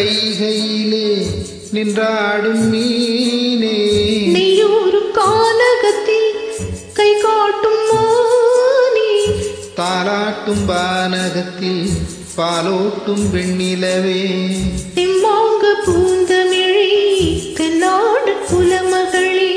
வைகையிலே நின்றாடும் மீனே நெய்யூரும் கானகத்தில் கை காட்டும் மானே தாலாட்டும் வானகத்தில் பாலோட்டும் வெண்ணிலவே தெம்மாங்க பூந்தமிழே தென்னாடு குலமகளே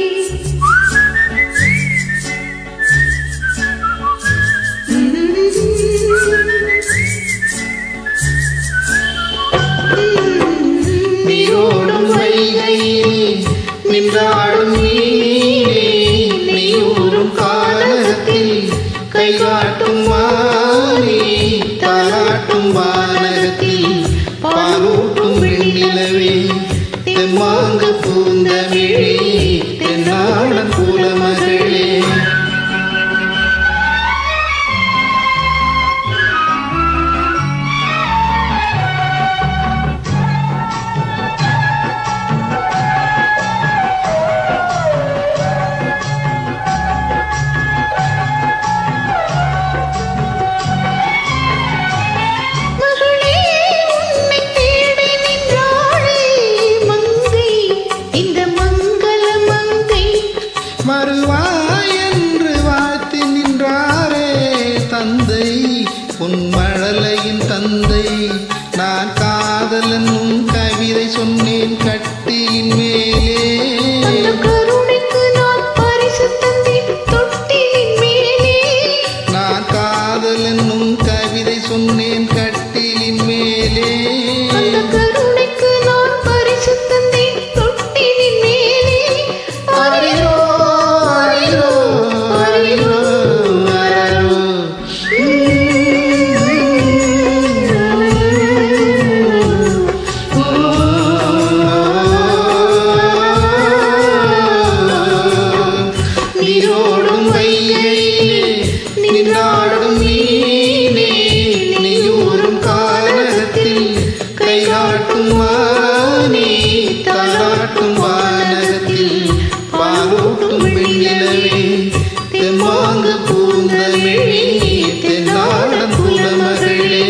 நீரோடும் வைகையிலே நின்றாடும் மீனே நீயூரும் கானகத்தில் கை காட்டும் மானே தாலாட்டும் வானகத்தில் பாலூட்டும் வெண்ணிலவே தெம்மாங்க பூந்தமிழே தென்னாட குலமகளே மகளே உன்னை தேடி நின்றாளே மங்கை இந்த மங்கள மங்கை மறுவாய் என்று வாழ்த்தி நின்றாரே தந்தை உன் மழலையின் தந்தை நான் காதலன் உன் கவிதை சொன்னேன் கட்டியின் மேலே அந்த கருணைக்கு நான் பரிசு தந்தேன் தொட்டிலின் மேலே நான் காதலன் உன் கவிதை சொன்னேன் கட்டிலின் மேலே அந்த கருணைக்கு நான் பரிசு தந்தேன் தொட்டிலின் மேலே அரிரோ அரிரோ அரிரோ அரரோ நீரோடும் வைகையிலே நின்றாடும் மீனே நீயூரும் கானகத்தில் கைகாட்டும் மானே தாளாட்டும் வானகத்தில் பாலூட்டும் வெண்ணிலவே தெம்மாங்கு பூந்தமிழே தென்னாடம் குலமகளே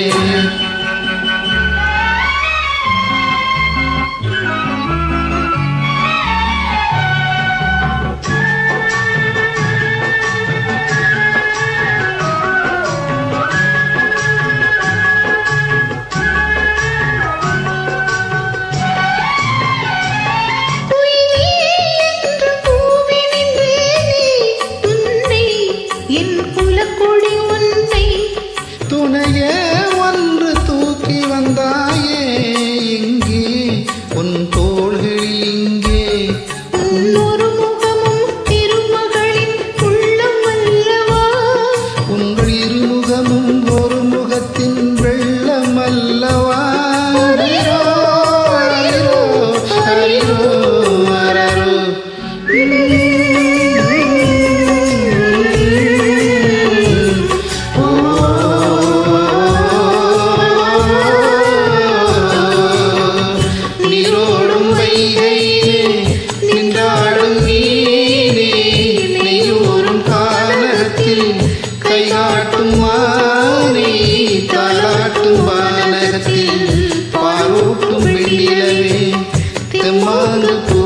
உயிரே என்று கூவி நின்றேனே உன்னை என் குலக்கொடி உன்னை துணையே ஒன்று தூக்கி வந்தாயே எங்கே உன் தோள்களில் இங்கே உன்னொரு முகமும் திருமகளின் உள்ளம் அல்லவா உங்கள் இருமுகமும் ஒரு முகத்தின் வெள்ளம் அல்லவா அரிரோ, அரிரோ, அரிரோ, அரரோ. நீரோடும் வைகையிலே நின்றாடும் மீனே நீயூரும் கானகத்தில் கைகாட்டும் மானே தாளாட்டும் வானகத்தில் பாலூட்டும் வெண்ணிலவே தெம்மாங்கு